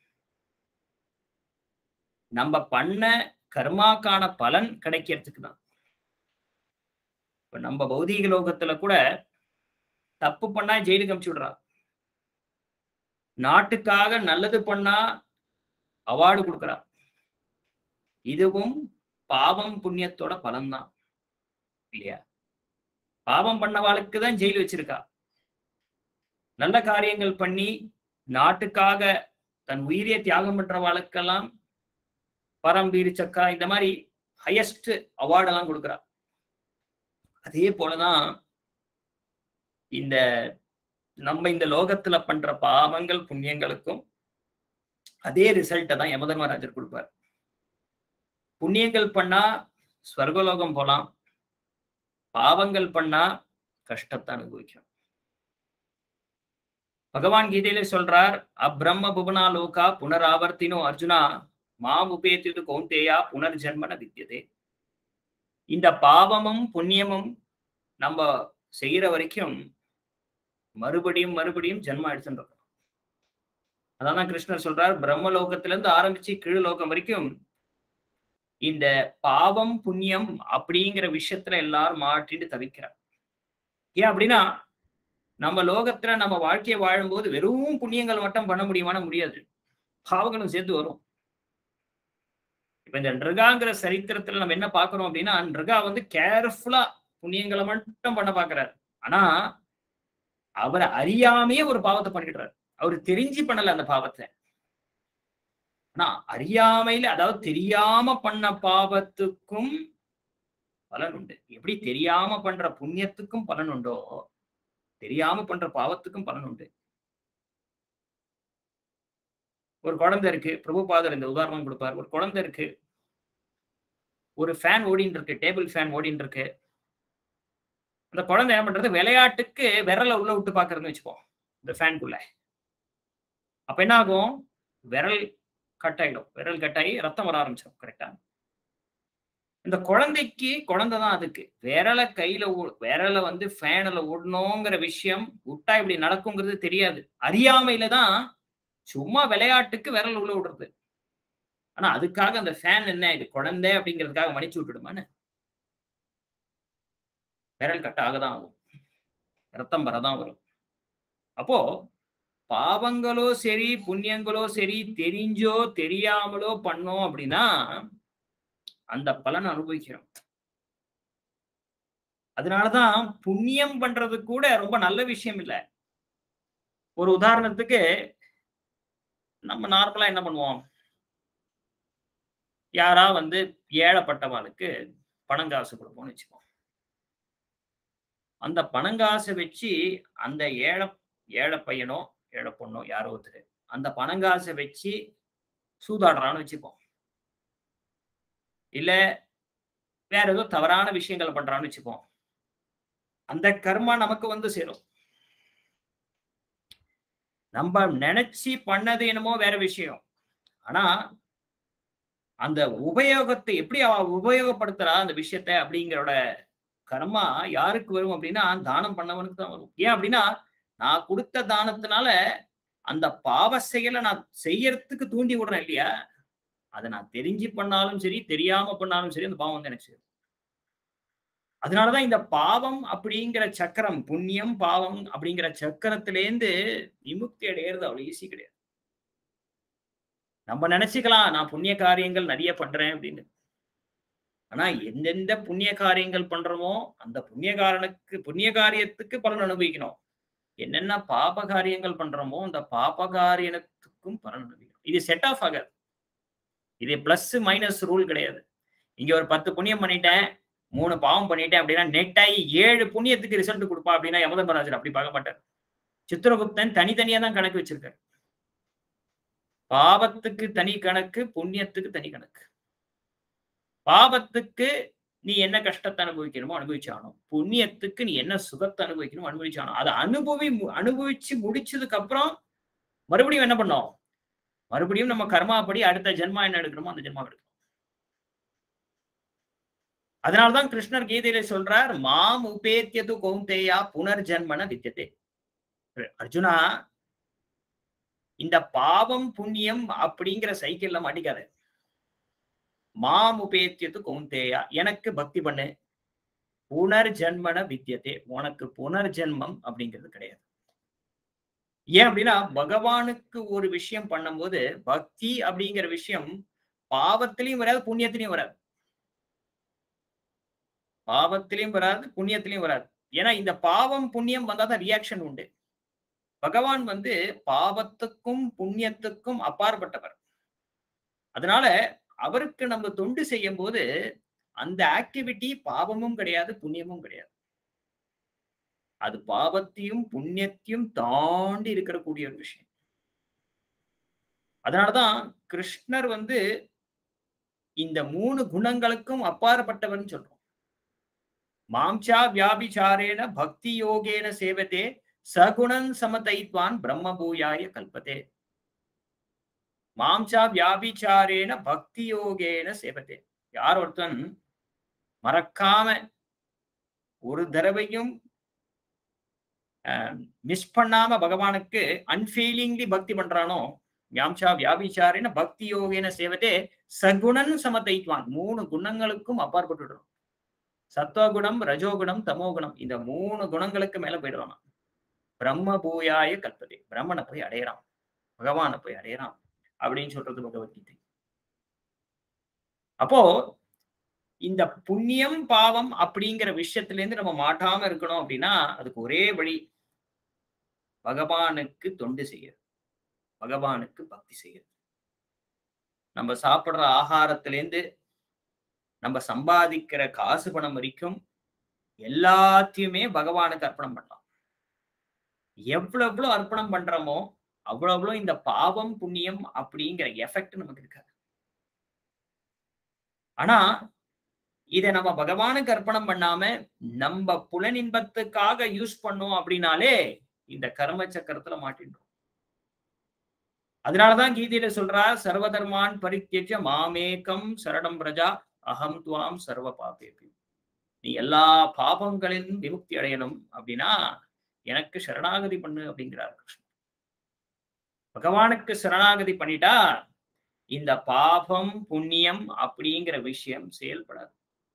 நம்ம பண்ண கர்மாக்கான பலன் கிடைக்கிறதுக்கு தான் இப்ப நம்ம பௌதீக லோகத்துல கூட தப்பு பண்ணா ஜெயிலுக்கு அமுச்சு விடுறா நாட்டுக்காக நல்லது பண்ணா அவார்டு கொடுக்குறா இதுவும் பாவம் புண்ணியத்தோட பலன்தான் இல்லையா பாவம் பண்ணவாளுக்கு தான் ஜெயில் வச்சிருக்கா நல்ல காரியங்கள் பண்ணி நாட்டுக்காக தன் உயிரியை தியாகம் பண்றவாளுக்கெல்லாம் பரம்பீர் சக்கா இந்த மாதிரி ஹையஸ்ட் அவார்டெல்லாம் கொடுக்குறா அதே போலதான் இந்த நம்ம இந்த லோகத்துல பண்ற பாவங்கள் புண்ணியங்களுக்கும் அதே ரிசல்ட்டை தான் யமதர்மராஜர் கொடுப்பார் புண்ணியங்கள் பண்ணா ஸ்வர்கலோகம் போலாம் பாவங்கள் பண்ணா கஷ்டத்தை அனுபவிக்கும் பகவான் கீதையில சொல்றார் அப்ரம்ம புவனா லோகா புனராவர்த்தினோ அர்ஜுனா மாம் உபேத்திது கௌந்தேயா புனர்ஜன்மன வித்தியதே இந்த பாவமும் புண்ணியமும் நம்ம செய்யற வரைக்கும் மறுபடியும் மறுபடியும் ஜென்மம் எடுத்துட்டு அதான் கிருஷ்ணர் சொல்றார் பிரம்மலோகத்துல இருந்து ஆரம்பிச்சு கீழ் லோகம் வரைக்கும் இந்த பாவம் புண்ணியம் அப்படிங்கிற விஷயத்துல எல்லாரும் மாட்டிட்டு தவிக்கிறார் ஏன் அப்படின்னா நம்ம லோகத்துல நம்ம வாழ்க்கையை வாழும்போது வெறும் புண்ணியங்கள் மட்டும் பண்ண முடியுமானா முடியாது பாவங்களும் சேர்த்து வரும் இப்ப இந்த நிருகாங்கிற சரித்திரத்துல நம்ம என்ன பாக்குறோம் அப்படின்னா நிருகா வந்து கேர்ஃபுல்லா புண்ணியங்களை மட்டும் பண்ண பாக்குறாரு ஆனா அவர் அறியாமையே ஒரு பாவத்தை பண்ணிடுறாரு அவர் தெரிஞ்சு பண்ணல அந்த பாவத்தை ஆனா அறியாமையில அதாவது தெரியாம பண்ண பாவத்துக்கும் பலன் உண்டு எப்படி தெரியாம பண்ற புண்ணியத்துக்கும் பலன் உண்டோ தெரியாம பண்ற பாவத்துக்கும் பலன் உண்டு ஒரு குழந்தை இருக்கு பிரபுபாதர் இந்த உதாரணம் கொடுப்பார் ஒரு குழந்தை இருக்கு ஒரு ஃபேன் ஓடின்னு இருக்கு டேபிள் ஃபேன் ஓடின்னு இருக்கு அந்த குழந்தை என்ன பண்றது விளையாட்டுக்கு விரலை உள்ள விட்டு பாக்குறதுன்னு வச்சுப்போம் இந்த ஃபேனுக்குள்ள அப்ப என்ன ஆகும் விரல் கட் ஆயிடும் விரல் கட் ஆகி ரத்தம் வர ஆரம்பிச்சிடும் கரெக்டா இந்த குழந்தைக்கு குழந்தை தான் அதுக்கு விரலை கையில ஊ- விரலை வந்து ஃபேனில் விடணுங்கிற விஷயம் விட்டா இப்படி நடக்குங்கிறது தெரியாது அறியாமையில தான் சும்மா விளையாட்டுக்கு விரல் உள்ள விடுறது ஆனா அதுக்காக அந்த ஃபேன் என்ன இது குழந்தை அப்படிங்கிறதுக்காக மன்னிச்சு விட்டுடுமான்னு விரல் கட் ஆகதான் ஆகும் ரத்தம் வரதான் வரும் அப்போ பாவங்களோ சரி புண்ணியங்களோ சரி தெரிஞ்சோ தெரியாமலோ பண்ணோம் அப்படின்னா அந்த பலன் அனுபவிக்கிறோம் அதனாலதான் புண்ணியம் பண்றது கூட ரொம்ப நல்ல விஷயம் இல்ல ஒரு உதாரணத்துக்கு நம்ம நார்மலா என்ன பண்ணுவோம் யாரா வந்து ஏழைப்பட்டவாளுக்கு பணங்காசு கொடுப்போம்னு வச்சுப்போம் அந்த பணங்காசை வச்சு அந்த ஏழை ஏழை பையனோ ஏழை பொண்ணோ யாரோ ஒருத்தர் அந்த பணங்காசை வச்சு சூதாடுறான்னு வச்சுப்போம் இல்ல வேற ஏதோ தவறான விஷயங்களை பண்றான்னு வச்சுப்போம் அந்த கர்மா நமக்கு வந்து சேரும் நம்ம நினைச்சு பண்ணது என்னமோ வேற விஷயம் ஆனா அந்த உபயோகத்தை எப்படி அவ உபயோகப்படுத்துறா அந்த விஷயத்த அப்படிங்கிறோட கர்மா யாருக்கு வரும் அப்படின்னா தானம் பண்ணவனுக்கு தான் வரும் ஏன் அப்படின்னா நான் கொடுத்த தானத்தினால அந்த பாவ செயலை நான் செய்யறதுக்கு தூண்டி விடுறேன் இல்லையா அதை நான் தெரிஞ்சு பண்ணாலும் சரி தெரியாம பண்ணாலும் சரி அந்த பாவம் வந்து எனக்கு சேரும் அதனாலதான் இந்த பாவம் அப்படிங்கிற சக்கரம் புண்ணியம் பாவம் அப்படிங்கிற சக்கரத்திலேருந்து விமுக்தி அடையிறது அவ்வளவு ஈஸி கிடையாது நம்ம நினைச்சுக்கலாம் நான் புண்ணிய காரியங்கள் நிறைய பண்றேன் அப்படின்னு ஆனா எந்தெந்த புண்ணிய காரியங்கள் பண்றோமோ அந்த புண்ணிய காரனுக்கு புண்ணிய காரியத்துக்கு பலன் அனுபவிக்கணும் என்னென்ன பாப காரியங்கள் பண்றோமோ அந்த பாப காரியத்துக்கும் பலன் அனுபவிக்கணும் இது செட் ஆஃப் ஆகாது இது பிளஸ் மைனஸ் ரூல் கிடையாது இங்க ஒரு பத்து புண்ணியம் பண்ணிட்டேன் மூணு பாவம் பண்ணிட்டேன் அப்படின்னா நெட் ஆகி ஏழு புண்ணியத்துக்கு ரிசல்ட் கொடுப்பா அப்படின்னா யமதம்பராஜர் அப்படி பார்க்க மாட்டார் சித்திரகுப்தன் தனித்தனியா தான் கணக்கு வச்சிருக்காரு பாவத்துக்கு தனி கணக்கு புண்ணியத்துக்கு தனி கணக்கு பாவத்துக்கு நீ என்ன கஷ்டத்தை அனுபவிக்கணுமோ அனுபவிச்சானோ புண்ணியத்துக்கு நீ என்ன சுகத்தை அனுபவிக்கணுமோ அனுபவிச்சானோ அதை அனுபவி அனுபவிச்சு முடிச்சதுக்கு அப்புறம் மறுபடியும் என்ன பண்ணோம் மறுபடியும் நம்ம கர்மாப்படி அடுத்த ஜென்மா என்ன எடுக்கிறோமோ அந்த ஜென்மா எடுக்கணும் அதனால்தான் கிருஷ்ணர் கீதையில சொல்றார் மாம் உபேத்தியது கௌந்தேயா புனர்ஜன்மன வித்தியதே அர்ஜுனா இந்த பாவம் புண்ணியம் அப்படிங்கிற சைக்கிள்ல மாட்டிக்காத மாம் உபேத்தியது கௌந்தேயா எனக்கு பக்தி பண்ணு புனர்ஜன்மன வித்தியதே உனக்கு புனர்ஜென்மம் அப்படிங்கிறது கிடையாது ஏன் அப்படின்னா பகவானுக்கு ஒரு விஷயம் பண்ணும்போது பக்தி அப்படிங்கிற விஷயம் பாவத்திலையும் வராது புண்ணியத்திலையும் வராது பாவத்திலையும் வராது புண்ணியத்திலையும் வராது ஏன்னா இந்த பாவம் புண்ணியம் வந்தாதான் ரியாக்ஷன் உண்டு பகவான் வந்து பாவத்துக்கும் புண்ணியத்துக்கும் அப்பாற்பட்டவர் அதனால அவருக்கு நம்ம தொண்டு செய்யும் போது அந்த ஆக்டிவிட்டி பாவமும் கிடையாது புண்ணியமும் கிடையாது அது பாவத்தையும் புண்ணியத்தையும் தாண்டி இருக்கக்கூடிய ஒரு விஷயம் அதனாலதான் கிருஷ்ணர் வந்து இந்த மூணு குணங்களுக்கும் அப்பாற்பட்டவர்னு சொல்றோம் மாம்சா வியாபிச்சாரேன பக்தி யோகேன சேவத்தே சகுணன் சமதைத்வான் பிரம்ம பூயாய கல்பத்தே மாம்சா வியாபிச்சாரேன பக்தி யோகேன சேவத்தே யார் ஒருத்தன் மறக்காம ஒரு தடவையும் மிஸ் பண்ணாம பகவானுக்கு அன்ஃபீலிங்லி பக்தி பண்றானோ ஞாம்சா வியாபிச்சாரின பக்தி யோகேன சேவத்தே சகுணன் சமத்தைத்வான் மூணு குணங்களுக்கும் அப்பாற்பட்டுடுறோம் சத்வகுணம் ரஜோகுணம் தமோகுணம் இந்த மூணு குணங்களுக்கு மேல போயிடுறோம் நான். பிரம்ம பூயாய கல்பதே பிரம்மனை போய் அடையறான் பகவானை போய் அடையறான் அப்படின்னு சொல்றது பகவத்கீதை அப்போ இந்த புண்ணியம் பாவம் அப்படிங்கிற விஷயத்துல இருந்து நம்ம மாட்டாம இருக்கணும் அப்படின்னா அதுக்கு ஒரே வழி பகவானுக்கு தொண்டு செய்யறது பகவானுக்கு பக்தி செய்யறது நம்ம சாப்பிடுற ஆகாரத்திலேருந்து நம்ம சம்பாதிக்கிற காசு பணம் வரைக்கும் எல்லாத்தையுமே பகவானுக்கு அர்ப்பணம் பண்ணலாம் எவ்வளவு எவ்வளவு அர்ப்பணம் பண்றோமோ அவ்வளவு அவ்வளவு இந்த பாவம் புண்ணியம் அப்படிங்கிற எஃபெக்ட் நமக்கு இருக்காது ஆனா இதை நம்ம பகவானுக்கு அர்ப்பணம் பண்ணாம நம்ம புலனின்பத்துக்காக யூஸ் பண்ணோம் அப்படின்னாலே இந்த கர்ம சக்கரத்துல மாட்டின்றோம் அதனாலதான் கீதையில சொல்றார் சர்வதர்மான் பரித்தியஜ மாமேகம் சரணம் பிரஜா அகம் துவாம் சர்வ பாபேபி நீ எல்லா பாபங்களிலும் விமுக்தி அடையணும் அப்படின்னா எனக்கு சரணாகதி பண்ணு அப்படிங்கிறார் கிருஷ்ணன் பகவானுக்கு சரணாகதி பண்ணிட்டா இந்த பாபம் புண்ணியம் அப்படிங்கிற விஷயம் செயல்படாது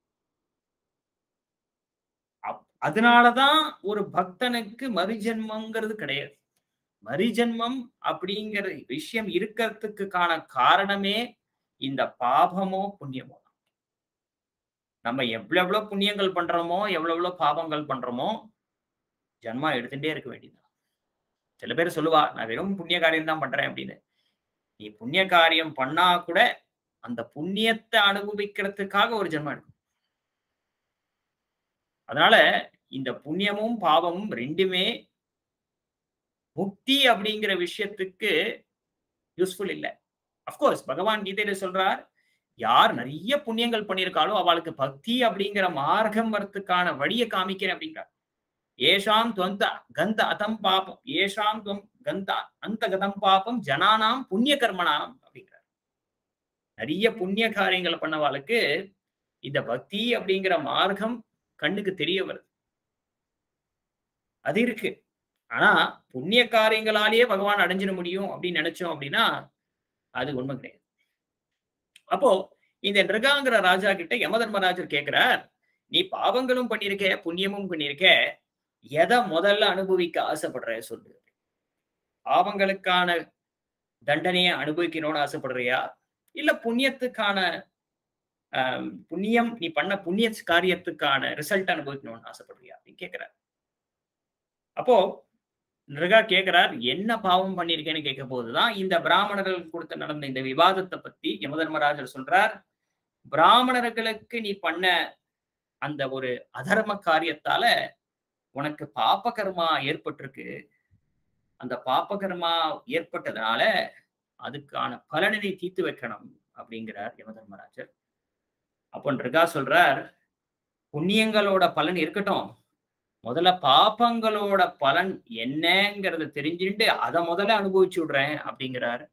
அப்- அதனாலதான் ஒரு பக்தனுக்கு மறுஜென்மங்கிறது கிடையாது மறுஜென்மம் அப்படிங்கிற விஷயம் இருக்கிறதுக்கான காரணமே இந்த பாபமோ புண்ணியமோ தான். நம்ம எவ்வளவு எவ்வளவு புண்ணியங்கள் பண்றோமோ எவ்வளவு எவ்வளவு பாபங்கள் பண்றோமோ ஜென்மா எடுத்துட்டே இருக்க வேண்டியதுதான் சில பேர் சொல்லுவா நான் வெறும் புண்ணிய காரியம் தான் பண்றேன் அப்படின்னு நீ புண்ணிய காரியம் பண்ணா கூட அந்த புண்ணியத்தை அனுபவிக்கிறதுக்காக ஒரு ஜென்மம் எடுக்கும் அதனால இந்த புண்ணியமும் பாவமும் ரெண்டுமே முக்தி அப்படிங்கிற விஷயத்துக்கு யூஸ்ஃபுல் இல்லை அஃப்கோர்ஸ் பகவான் கீதையில சொல்றார் யார் நிறைய புண்ணியங்கள் பண்ணியிருக்காளோ அவளுக்கு பக்தி அப்படிங்கிற மார்க்கம் வரத்துக்கான வழியை காமிக்கிறேன் அப்படிங்கிறார் ஏஷாம் துவந்த கந்த அதம் பாபம் ஏஷாம் துவம் கந்த அந்த கதம் பாபம் ஜனானாம் புண்ணிய கர்மனாம் அப்படிங்கிறார் நிறைய புண்ணிய காரியங்களை பண்ணவாளுக்கு இந்த பக்தி அப்படிங்கிற மார்க்கம் கண்ணுக்கு தெரிய வருது அது இருக்கு ஆனா புண்ணிய காரியங்களாலேயே பகவான் அடைஞ்சிட முடியும் அப்படின்னு நினைச்சோம் அப்படின்னா அது உண்மை கிடையாது அப்போ இந்த நிருகாங்கிற ராஜா கிட்ட யமதர்மராஜர் கேக்குறார் நீ பாவங்களும் பண்ணிருக்க புண்ணியமும் பண்ணிருக்க எதை முதல்ல அனுபவிக்க ஆசைப்படுற சொல்லு பாவங்களுக்கான தண்டனையை அனுபவிக்கணும்னு ஆசைப்படுறியா இல்ல புண்ணியத்துக்கான ஆஹ், புண்ணியம் நீ பண்ண புண்ணிய காரியத்துக்கான ரிசல்ட் அனுபவிக்கணும்னு ஆசைப்படுறியா அப்படின்னு கேக்குறார் அப்போ நிருகா கேக்குறார் என்ன பாவம் பண்ணிருக்கேன்னு கேட்க போதுதான் இந்த பிராமணர்கள் கொடுத்த நடந்த இந்த விவாதத்தை பத்தி யமதர்மராஜர் சொல்றார் பிராமணர்களுக்கு நீ பண்ண அந்த ஒரு அதர்ம காரியத்தால உனக்கு பாப்ப கர்மா ஏற்பட்டிருக்கு அந்த பாப்ப கர்மா ஏற்பட்டதுனால அதுக்கான பலனை நீ தீர்த்து வைக்கணும் அப்படிங்கிறார் யமதர்மராஜர் அப்போ நிருகா சொல்றார் புண்ணியங்களோட பலன் இருக்கட்டும் முதல்ல பாப்பங்களோட பலன் என்னங்கிறத தெரிஞ்சுட்டு அதை முதல்ல அனுபவிச்சு விடுறேன் அப்படிங்கிறார்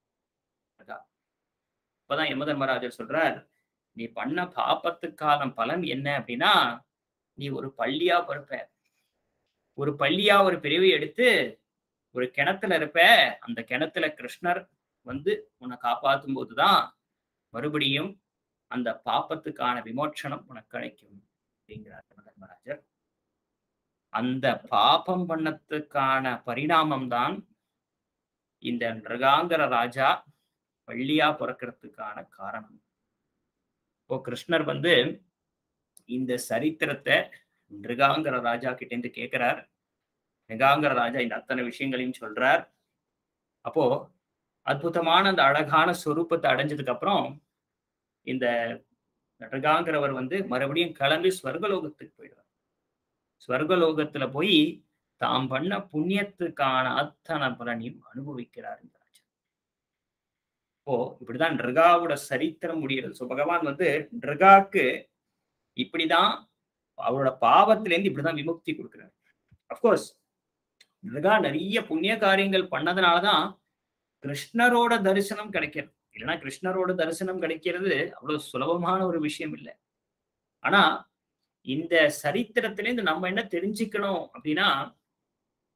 இப்பதான் யமதர்மராஜர் சொல்றார் நீ பண்ண பாப்பத்துக்கான பலன் என்ன அப்படின்னா நீ ஒரு பள்ளியா பிறப்ப ஒரு பள்ளியா ஒரு பிரிவை எடுத்து ஒரு கிணத்துல இருப்ப அந்த கிணத்துல கிருஷ்ணர் வந்து உன்னை காப்பாத்தும் போதுதான் மறுபடியும் அந்த பாப்பத்துக்கான விமோச்சனம் உனக்கு கிடைக்கும் அப்படிங்கிறார் யமதர்மராஜர் அந்த பாபம் பண்ணத்துக்கான பரிணாமம் தான் இந்த நிருகாங்கர ராஜா பள்ளியா பிறக்கிறதுக்கான காரணம் இப்போ கிருஷ்ணர் வந்து இந்த சரித்திரத்தை நிருகாங்கர ராஜா கிட்ட இருந்து கேட்கிறார் நிருகாங்கர ராஜா இந்த அத்தனை விஷயங்களையும் சொல்றார் அப்போ அற்புதமான அந்த அழகான சொரூபத்தை அடைஞ்சதுக்கு அப்புறம் இந்த நிருகாங்கிறவர் வந்து மறுபடியும் கிளம்பி ஸ்வர்கலோகத்துக்கு போயிடுறார் ஸ்வர்கலோகத்துல போய் தாம் பண்ண புண்ணியத்துக்கான அத்தனை பலனையும் அனுபவிக்கிறார் இந்த ராஜா இப்போ இப்படிதான் நிருகாவோட சரித்திரம் முடிகிறது ஸோ பகவான் வந்து நிருகாக்கு இப்படிதான் அவரோட பாவத்திலேருந்து இப்படிதான் விமுக்தி கொடுக்கிறார் அப்கோர்ஸ் நிருகா நிறைய புண்ணிய காரியங்கள் பண்ணதுனாலதான் கிருஷ்ணரோட தரிசனம் கிடைக்கிறது இல்லைன்னா கிருஷ்ணரோட தரிசனம் கிடைக்கிறது அவ்வளவு சுலபமான ஒரு விஷயம் இல்லை ஆனா இந்த சரித்திரத்திலேருந்து நம்ம என்ன தெரிஞ்சுக்கணும் அப்படின்னா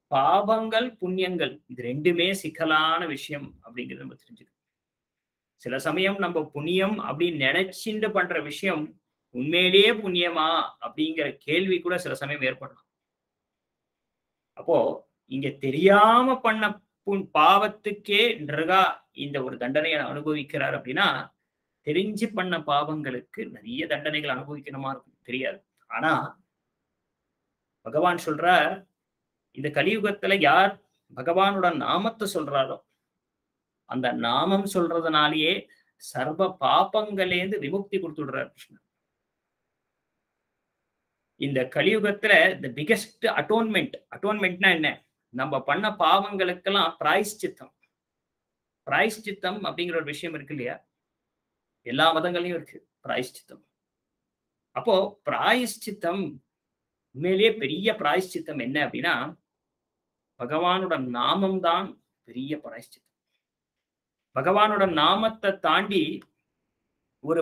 பாவங்கள் புண்ணியங்கள் இது ரெண்டுமே சிக்கலான விஷயம் அப்படிங்கிறது நம்ம தெரிஞ்சுக்கணும் சில சமயம் நம்ம புண்ணியம் அப்படின்னு நினைச்சுட்டு பண்ற விஷயம் உண்மையிலேயே புண்ணியமா அப்படிங்கிற கேள்வி கூட சில சமயம் ஏற்படலாம் அப்போ இங்க தெரியாம பண்ண புண் பாவத்துக்கே நிருகா இந்த ஒரு தண்டனையை அனுபவிக்கிறார் அப்படின்னா தெரிஞ்சு பண்ண பாவங்களுக்கு நிறைய தண்டனைகள் அனுபவிக்கணுமா இருக்கும் தெரியாது ஆனா பகவான் சொல்றார் இந்த கலியுகத்துல யார் பகவானோட நாமத்தை சொல்றாரோ அந்த நாமம் சொல்றதுனாலேயே சர்வ பாப்பங்களேந்து விமுக்தி கொடுத்துடுறார் கிருஷ்ணன் இந்த கலியுகத்துல இந்த பிகெஸ்ட் அட்டோன்மெண்ட் அட்டோன்மெண்ட்னா என்ன நம்ம பண்ண பாவங்களுக்கெல்லாம் பிராய்ஷ்சித்தம் பிராய்ஷ்சித்தம் அப்படிங்கிற ஒரு விஷயம் இருக்கு இல்லையா எல்லா மதங்களையும் இருக்கு பிராய்ஷ்சித்தம் அப்போ பிராயஷ்சித்தம் உண்மையிலேயே பெரிய பிராயஷ்சித்தம் என்ன அப்படின்னா பகவானோட நாமம் தான் பெரிய பிராயஷ்சித்தம் பகவானோட நாமத்தை தாண்டி ஒரு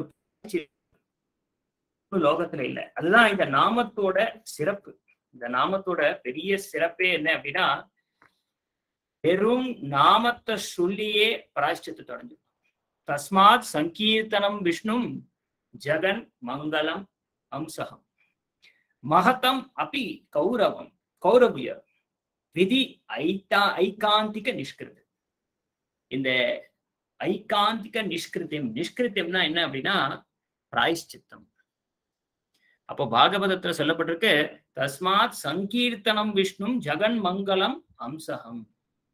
லோகத்துல இல்லை அதுதான் இந்த நாமத்தோட சிறப்பு இந்த நாமத்தோட பெரிய சிறப்பே என்ன அப்படின்னா வெறும் நாமத்தை சொல்லியே பிராயஷ்சித்து தொடங்கும் தஸ்மாத் சங்கீர்த்தனம் விஷ்ணும் ஜெகன் மங்களம் அம்சகம் மகதம் அப்பி கௌரவம் கௌரவிய விதி ஐட்டா ஐகாந்திக நிஷ்கிருதி இந்த ஐகாந்திக நிஷ்கிருத்தியம் நிஷ்கிருத்தியம்னா என்ன அப்படின்னா பிராயஷ்சித்தம் அப்போ பாகவதத்துல சொல்லப்பட்டிருக்கு தஸ்மாத் சங்கீர்த்தனம் விஷ்ணும் ஜெகன் மங்களம் அம்சகம்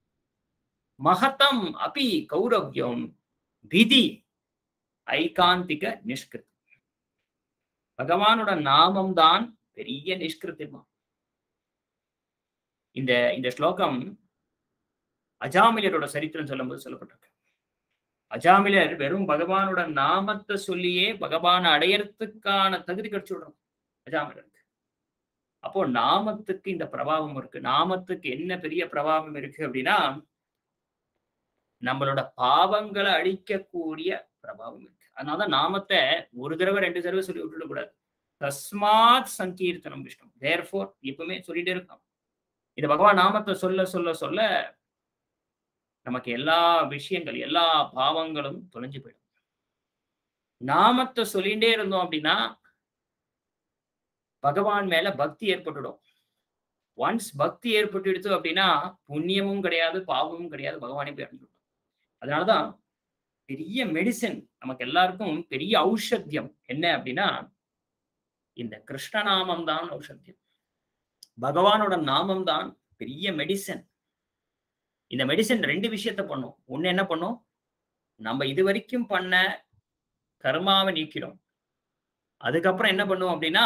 மகதம் அப்பி கௌரவியம் விதி ஐகாந்திக நிஷ்கிருதி பகவானோட நாமம் தான் பெரிய நிஷ்கிருத்தியமா இந்த இந்த ஸ்லோகம் அஜாமிலரோட சரித்திரம் சொல்லும்போது சொல்லப்பட்டிருக்கு அஜாமிலர் வெறும் பகவானோட நாமத்தை சொல்லியே பகவானை அடையறதுக்கான தகுதி கிடைச்சு விடுறோம் அஜாமிலருக்கு அப்போ நாமத்துக்கு இந்த பிரபாவம் இருக்கு நாமத்துக்கு என்ன பெரிய பிரபாவம் இருக்கு அப்படின்னா நம்மளோட பாவங்களை அழிக்கக்கூடிய பிரபாவம் இருக்கு அதனாலதான் நாமத்தை ஒரு தடவை ரெண்டு தடவை சொல்லி விட்டுட கூடாது தஸ்மாத் சங்கீர்த்தனம் விஷ்ணு தேர்ஃபோர் எப்பவுமே சொல்லிட்டே இருக்கோம் இது பகவான் நாமத்தை சொல்ல சொல்ல சொல்ல நமக்கு எல்லா விஷயங்கள் எல்லா பாவங்களும் தொலைஞ்சு போயிடும் நாமத்தை சொல்லிட்டே இருந்தோம் அப்படின்னா பகவான் மேல பக்தி ஏற்பட்டுடும் ஒன்ஸ் பக்தி ஏற்பட்டுடுச்சு அப்படின்னா புண்ணியமும் கிடையாது பாவமும் கிடையாது பகவானே போய் அடைஞ்சிடும் அதனாலதான் பெரிய மெடிசன் நமக்கு எல்லாருக்கும் பெரிய ஔஷத்தியம் என்ன அப்படின்னா இந்த கிருஷ்ணநாமம் தான் ஔஷத்தியம் பகவானோட நாமம் தான் பெரிய மெடிசன் இந்த மெடிசன் ரெண்டு விஷயத்த பண்ணும் ஒண்ணு என்ன பண்ணும் நம்ம இது வரைக்கும் பண்ண கர்மாவை நீக்கிறோம் அதுக்கப்புறம் என்ன பண்ணுவோம் அப்படின்னா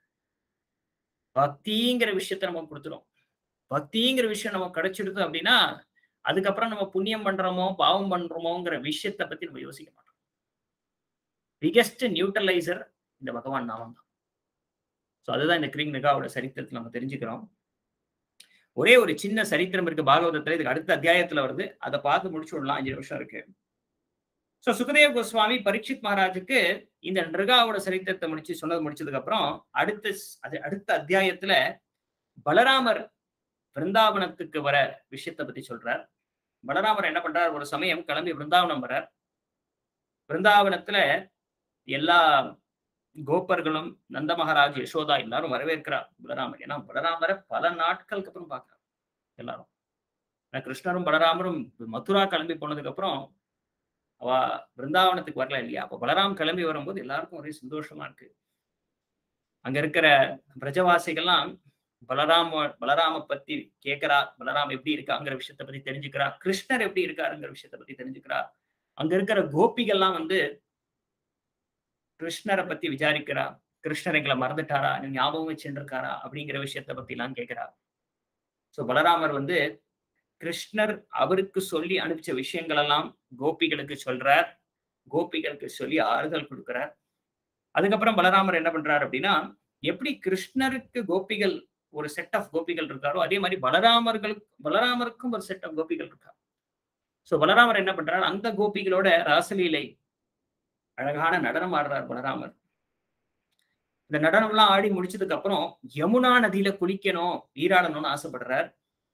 பக்திங்கிற விஷயத்த நம்ம கொடுத்துரும் பக்திங்கிற விஷயம் நமக்கு கிடைச்சிடுது அப்படின்னா அதுக்கப்புறம் நம்ம புண்ணியம் பண்றோமோ பாவம் பண்றோமோங்கிற விஷயத்த பத்தி நம்ம யோசிக்க மாட்டோம் பிகெஸ்ட் நியூட்ரலைசர் இந்த பகவான் நாமம் தான் ஸோ அதுதான் இந்த கிரீங் நிகாவோட சரித்திரத்தில் நம்ம தெரிஞ்சுக்கிறோம் ஒரே ஒரு சின்ன சரித்திரம் இருக்கு பாகவதத்துல இதுக்கு அடுத்த அத்தியாயத்துல வருது அதை பார்த்து முடிச்சு விடலாம் அஞ்சு நிமிஷம் இருக்கு ஸோ சுகதேவ கோஸ்வாமி பரீட்சித் மகாராஜுக்கு இந்த நிருகாவோட சரித்திரத்தை முடிச்சு சொன்னது முடிச்சதுக்கு அப்புறம் அடுத்த அது அடுத்த அத்தியாயத்துல பலராமர் பிருந்தாவனத்துக்கு வர விஷயத்தை பத்தி சொல்றார் பலராமர் என்ன பண்றார் ஒரு சமயம் கிளம்பி பிருந்தாவனம் வரார் பிருந்தாவனத்துல எல்லா கோப்பர்களும் நந்த மகாராஜ் யசோதா எல்லாரும் வரவேற்கிறார் பலராமர் ஏன்னா பலராமரை பல நாட்களுக்கு அப்புறம் பார்க்கிறார் எல்லாரும் ஏன்னா கிருஷ்ணரும் பலராமரும் மதுரா கிளம்பி போனதுக்கு அப்புறம் அவ பிருந்தாவனத்துக்கு வரல இல்லையா அப்போ பலராம் கிளம்பி வரும்போது எல்லாருக்கும் ஒரே சந்தோஷமா இருக்கு அங்க இருக்கிற பிரஜவாசிகள்லாம் பலராம பலராம பத்தி கேட்கிறா பலராம் எப்படி இருக்காங்கிற விஷயத்த பத்தி தெரிஞ்சுக்கிறா கிருஷ்ணர் எப்படி இருக்காருங்கிற விஷயத்த பத்தி தெரிஞ்சுக்கிறா அங்க இருக்கிற கோபிகள்லாம் வந்து கிருஷ்ணரை பத்தி விசாரிக்கிறா கிருஷ்ணர் எங்களை மறந்துட்டாரா ஞாபகம் வச்சுருக்காரா அப்படிங்கிற விஷயத்த பத்தி எல்லாம் கேட்கிறா சோ பலராமர் வந்து கிருஷ்ணர் அவருக்கு சொல்லி அனுப்பிச்ச விஷயங்கள் எல்லாம் கோபிகளுக்கு சொல்றார் கோபிகளுக்கு சொல்லி ஆறுதல் கொடுக்கிறார் அதுக்கப்புறம் பலராமர் என்ன பண்றாரு அப்படின்னா எப்படி கிருஷ்ணருக்கு கோபிகள் ஒரு செட் ஆஃப் கோபிகள் இருக்காரோ அதே மாதிரி பலராமர்களுக்கு பலராமருக்கும் ஒரு செட் ஆஃப் கோபிகள் இருக்கா சோ பலராமர் என்ன பண்றாரு அந்த கோபிகளோட ராசலீலை அழகான நடனம் ஆடுறார் பலராமர் இந்த நடனம்லாம் ஆடி முடிச்சதுக்கு அப்புறம் யமுனா நதியில குளிக்கணும் நீராடணும்னு ஆசைப்படுறார்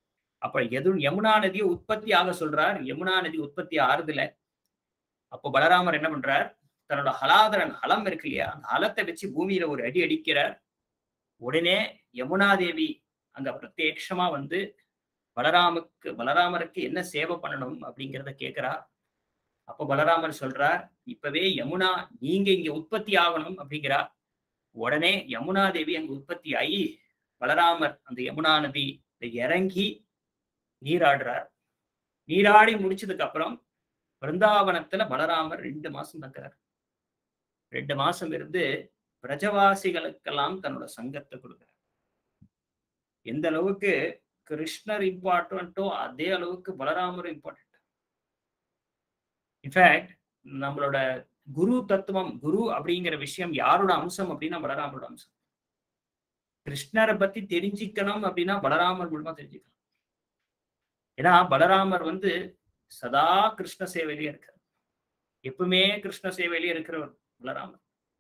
அப்ப எது யமுனா நதியை உற்பத்தி ஆக சொல்றார் யமுனா நதி உற்பத்தி ஆறுதுல அப்போ பலராமர் என்ன பண்றார் தன்னோட ஹலாதரன் ஹலம் இருக்கு இல்லையா அந்த ஹலத்தை வச்சு பூமியில ஒரு அடி அடிக்கிறார் உடனே யமுனா தேவி அங்க பிரத்யேட்சமா வந்து பலராமுக்கு பலராமருக்கு என்ன சேவை பண்ணணும் அப்படிங்கிறத கேட்கிறா அப்போ பலராமர் சொல்றார் இப்பவே யமுனா நீங்க இங்க உற்பத்தி ஆகணும் அப்படிங்கிறா உடனே யமுனா தேவி அங்க உற்பத்தி ஆகி பலராமர் அந்த யமுனா நதி இறங்கி நீராடுறார் நீராடி முடிச்சதுக்கு அப்புறம் பிருந்தாவனத்துல பலராமர் ரெண்டு மாசம் தங்குறார் ரெண்டு மாசம் இருந்து பிரஜவாசிகளுக்கெல்லாம் தன்னோட சங்கத்தை கொடுக்கிறார் எந்த அளவுக்கு கிருஷ்ணர் இம்பார்ட்டன்ட்டோ அதே அளவுக்கு பலராமர் இம்பார்ட்டன்ட் இன்ஃபேக்ட் நம்மளோட குரு தத்துவம் குரு அப்படிங்கிற விஷயம் யாரோட அம்சம் அப்படின்னா பலராமரோட அம்சம் கிருஷ்ணரை பத்தி தெரிஞ்சுக்கணும் அப்படின்னா பலராமர் மூலமா தெரிஞ்சுக்கலாம் ஏன்னா பலராமர் வந்து சதா கிருஷ்ண சேவையிலே இருக்கார் எப்பவுமே கிருஷ்ண சேவையிலே இருக்கிறவர் பலராமர்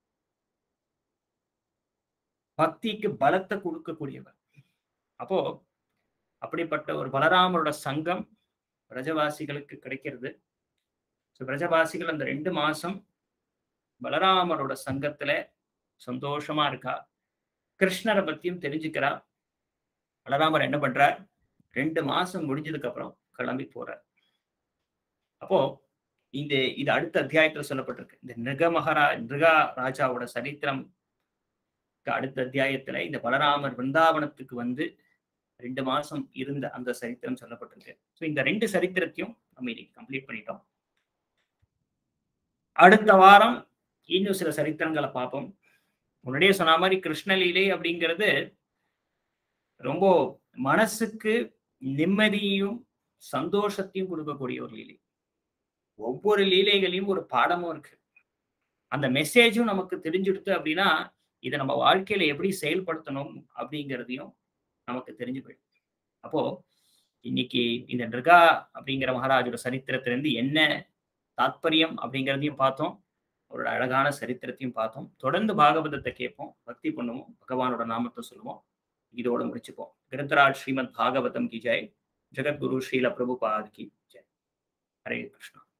பக்திக்கு பலத்தை கொடுக்கக்கூடியவர் அப்போ அப்படிப்பட்ட ஒரு பலராமரோட சங்கம் பிரஜவாசிகளுக்கு கிடைக்கிறது ஸோ பிரஜவாசிகள் அந்த ரெண்டு மாசம் பலராமரோட சங்கத்துல சந்தோஷமா இருக்கா கிருஷ்ணரை பத்தியும் தெரிஞ்சுக்கிறா பலராமர் என்ன பண்றார் ரெண்டு மாசம் முடிஞ்சதுக்கு அப்புறம் கிளம்பி போறார் அப்போ இந்த இது அடுத்த அத்தியாயத்துல சொல்லப்பட்டிருக்கு இந்த நிருக மகரா நிருகா ராஜாவோட சரித்திரம் அடுத்த அத்தியாயத்துல இந்த பலராமர் பிருந்தாவனத்துக்கு வந்து ரெண்டு மாசம் இருந்த அந்த சரித்திரம் சொல்லப்பட்டிருக்கு ஸோ இந்த ரெண்டு சரித்திரத்தையும் நம்ம இன்னைக்கு கம்ப்ளீட் பண்ணிட்டோம் அடுத்த வாரம் இன்னும் சில சரித்திரங்களை பார்ப்போம் முன்னாடியே சொன்ன மாதிரி கிருஷ்ணலீலை அப்படிங்கிறது ரொம்ப மனசுக்கு நிம்மதியும் சந்தோஷத்தையும் கொடுக்கக்கூடிய ஒரு லீலை ஒவ்வொரு லீலைகளையும் ஒரு பாடமும் இருக்கு அந்த மெசேஜும் நமக்கு தெரிஞ்சுடுத்து அப்படின்னா இதை நம்ம வாழ்க்கையில எப்படி செயல்படுத்தணும் அப்படிங்கிறதையும் நமக்கு தெரிஞ்சு போயிடும் அப்போ இன்னைக்கு இந்த நிர்கா அப்படிங்கிற மகாராஜோட சரித்திரத்திலிருந்து என்ன தாத்பரியம் அப்படிங்கிறதையும் பார்த்தோம் அவரோட அழகான சரித்திரத்தையும் பார்த்தோம் தொடர்ந்து பாகவதத்தை கேட்போம் பக்தி பண்ணுவோம் பகவானோட நாமத்தை சொல்லுவோம் இதோட முடிச்சுப்போம் கிருத்தராஜ் ஸ்ரீமத் பாகவதம் கி ஜெய் ஜெகத்குரு ஸ்ரீல பிரபுபாத் கி ஜெய் ஹரே கிருஷ்ணா